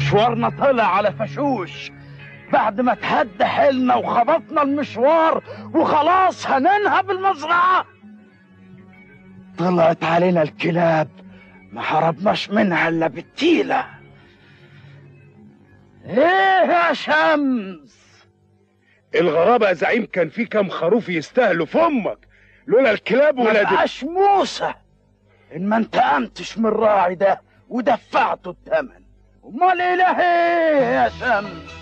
مشوارنا طلع على فشوش بعد ما تهدى حيلنا وخبطنا المشوار وخلاص هننهى بالمزرعة طلعت علينا الكلاب ما هربناش منها الا بالتيلة ايه يا شمس الغرابة يا زعيم كان في كام خروف يستاهلوا في امك لولا الكلاب ما ولاد بقاش موسى ان ما انتقمتش من الراعي ده ودفعته الثمن امال اله ايه يا شمس